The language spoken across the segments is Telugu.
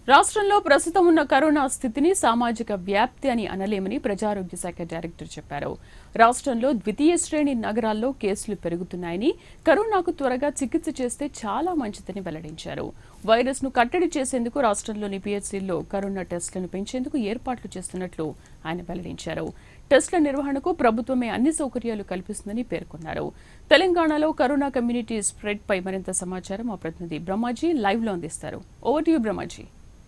రాష్ట్రంలో ప్రస్తుతం ఉన్న కరోనా స్థితిని సామాజిక వ్యాప్తి అని అనలేమని ప్రజారోగ్య శాఖ డైరెక్టర్ చెప్పారు రాష్ట్రంలో ద్వితీయ శ్రేణి నగరాల్లో కేసులు పెరుగుతున్నాయని కరోనాకు త్వరగా చికిత్స చేస్తే చాలా మంచిదని వెల్లడించారు వైరస్ ను కట్టడి చేసేందుకు రాష్ట్రంలోని పిహెచ్సిల్లో కరోనా టెస్టులను పెంచేందుకు ఏర్పాట్లు చేస్తున్నట్లు ఆయన వెల్లడించారు టెస్టుల నిర్వహణకు ప్రభుత్వమే అన్ని సౌకర్యాలు కల్పిస్తుందని పేర్కొన్నారు తెలంగాణలో కరోనా కమ్యూనిటీ స్ప్రెడ్ పై మరింత సమాచారం మా ప్రతినిధి బ్రహ్మాజీ లైవ్ లో అందిస్తారు over to you Brahmaji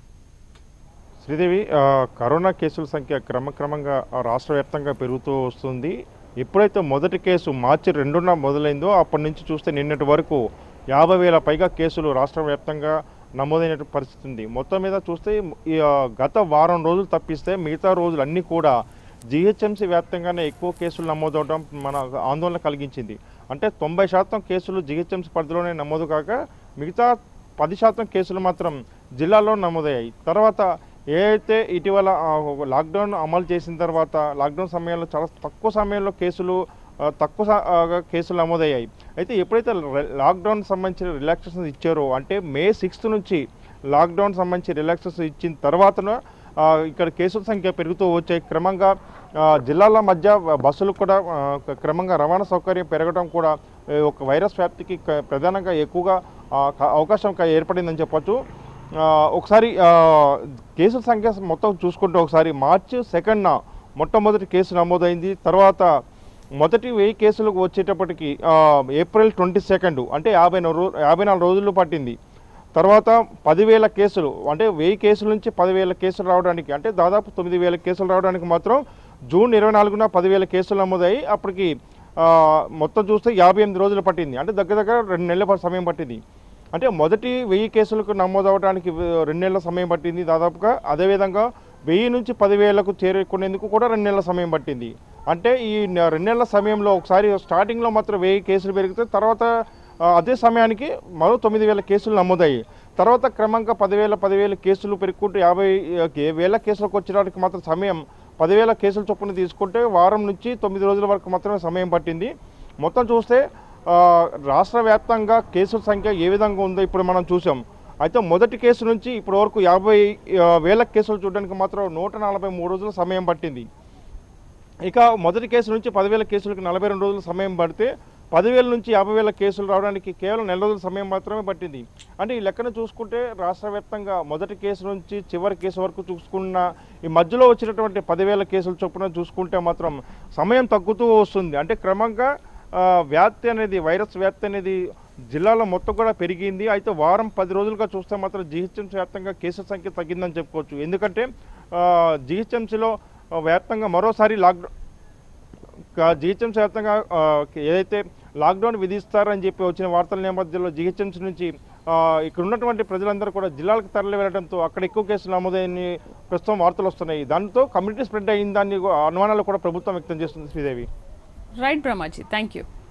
Sridevi ఆ, కరోనా కేసుల సంఖ్య క్రమక్రమంగా ఆ, రాష్ట్ర వ్యాప్తంగా పెరుగుతూ వస్తుంది ఎప్పుడైతే మొదటి కేసు మార్చి రెండున మొదలైందో అప్పటి నుంచి చూస్తే నిన్నటి వరకు యాభై వేల పైగా కేసులు రాష్ట్ర వ్యాప్తంగా నమోదైన పరిస్థితి ఉంది మొత్తం మీద చూస్తే ఈ, ఆ, గత వారం రోజులు తప్పిస్తే మిగతా రోజులు అన్నీ కూడా జిహెచ్ఎంసీ వ్యాప్తంగానే ఎక్కువ కేసులు నమోదవడం మన ఆందోళన కలిగించింది అంటే తొంభై శాతం కేసులు జిహెచ్ఎంసీ పరిధిలోనే నమోదు కాక మిగతా పది శాతం కేసులు మాత్రం జిల్లాలో నమోదయ్యాయి తర్వాత ఏ అయితే ఇటీవల ఆ, లాక్డౌన్ అమలు చేసిన తర్వాత లాక్డౌన్ సమయంలో చాలా తక్కువ సమయంలో కేసులు ఆ, తక్కువ స- ఆ, కేసులు నమోదయ్యాయి అయితే ఎప్పుడైతే ర- లాక్డౌన్ సంబంధించిన రిలాక్సేషన్ ఇచ్చారో అంటే మే సిక్స్త్ నుంచి లాక్డౌన్ సంబంధించి రిలాక్సేషన్ ఇచ్చిన తర్వాతన ఆ, ఇక్కడ కేసుల సంఖ్య పెరుగుతూ వచ్చాయి క్రమంగా ఆ, జిల్లాల మధ్య బస్సులు కూడా ఆ, క్రమంగా రవాణా సౌకర్యం పెరగడం కూడా ఏ, ఒక వైరస్ వ్యాప్తికి క- ప్రధానంగా ఎక్కువగా ఆ, క- అవకాశం క- ఏర్పడిందని చెప్పొచ్చు ఆ, ఒకసారి ఆ, కేసుల సంఖ్య మొత్తం చూసుకుంటే ఒకసారి మార్చి సెకండ్న మొట్టమొదటి కేసు నమోదైంది తర్వాత మొదటి వెయ్యి కేసులకు వచ్చేటప్పటికి ఆ, ఏప్రిల్ ట్వంటీ సెకండ్ అంటే యాభై నో- రో యాభై నాలుగు రోజులు పట్టింది తర్వాత పదివేల కేసులు అంటే వెయ్యి కేసుల నుంచి పదివేల కేసులు రావడానికి అంటే దాదాపు తొమ్మిది వేల కేసులు రావడానికి మాత్రం జూన్ ఇరవై నాలుగున పదివేల కేసులు నమోదయ్యి అప్పటికి ఆ, మొత్తం చూస్తే యాభై ఎనిమిది రోజులు పట్టింది అంటే దగ్గర దగ్గర రెండు నెలల ప- సమయం పట్టింది అంటే మొదటి వెయ్యి కేసులకు నమోదవడానికి వ- రెండు నెలల సమయం పట్టింది దాదాపుగా అదేవిధంగా వెయ్యి నుంచి పదివేలకు చేరుకునేందుకు కూడా రెండు నెలల సమయం పట్టింది అంటే ఈ న- రెండు నెలల సమయంలో ఒకసారి స్టార్టింగ్లో మాత్రం వెయ్యి కేసులు పెరిగితే తర్వాత ఆ, అదే సమయానికి మరో తొమ్మిది వేల కేసులు నమోదయ్యాయి తర్వాత క్రమంగా పదివేల పదివేల కేసులు పెరుగుకుంటూ యాభై ఆ, కే- వేల కేసులకు వచ్చడానికి మాత్రం సమయం పదివేల కేసుల చొప్పున తీసుకుంటే వారం నుంచి తొమ్మిది రోజుల వరకు మాత్రమే సమయం పట్టింది మొత్తం చూస్తే ఆ, రాష్ట్ర వ్యాప్తంగా కేసుల సంఖ్య ఏ విధంగా ఉందో ఇప్పుడు మనం చూసాం అయితే మొదటి కేసు నుంచి ఇప్పటి వరకు యాభై ఆ, వేల కేసులు చూడడానికి మాత్రం నూట నలభై మూడు రోజుల సమయం పట్టింది ఇక మొదటి కేసు నుంచి పదివేల కేసులకు నలభై రెండు రోజుల సమయం పడితే పదివేల నుంచి యాభై వేల కేసులు రావడానికి కేవలం నెల రోజుల సమయం మాత్రమే పట్టింది అంటే ఈ లెక్కన చూసుకుంటే రాష్ట్ర వ్యాప్తంగా మొదటి కేసు నుంచి చివరి కేసు వరకు చూసుకున్న ఈ మధ్యలో వచ్చినటువంటి పదివేల కేసుల చొప్పున చూసుకుంటే మాత్రం సమయం తగ్గుతూ వస్తుంది అంటే క్రమంగా ఆ, వ్యాప్తి అనేది వైరస్ వ్యాప్తి అనేది జిల్లాలో మొత్తం కూడా పెరిగింది అయితే వారం పది రోజులుగా చూస్తే మాత్రం జిహెచ్ఎంసీ వ్యాప్తంగా కేసుల సంఖ్య తగ్గిందని చెప్పుకోవచ్చు ఎందుకంటే జిహెచ్ఎంసీలో వ్యాప్తంగా మరోసారి లాక్డౌన్ జిహెచ్ఎంసీ వ్యాప్తంగా ఆ, ఏదైతే లాక్డౌన్ విధిస్తారని చెప్పి వచ్చిన వార్తల నేపథ్యంలో జిహెచ్ఎంసీ నుంచి ఆ, ఇక్కడ ఉన్నటువంటి ప్రజలందరూ కూడా జిల్లాలకు తరలి వెళ్ళడంతో అక్కడ ఎక్కువ కేసులు నమోదైన ప్రస్తుతం వార్తలు వస్తున్నాయి దాంతో కమ్యూనిటీ స్ప్రెడ్ అయిందని అనుమానాలు కూడా ప్రభుత్వం వ్యక్తం చేస్తుంది Sridevi right Brahmaji thank you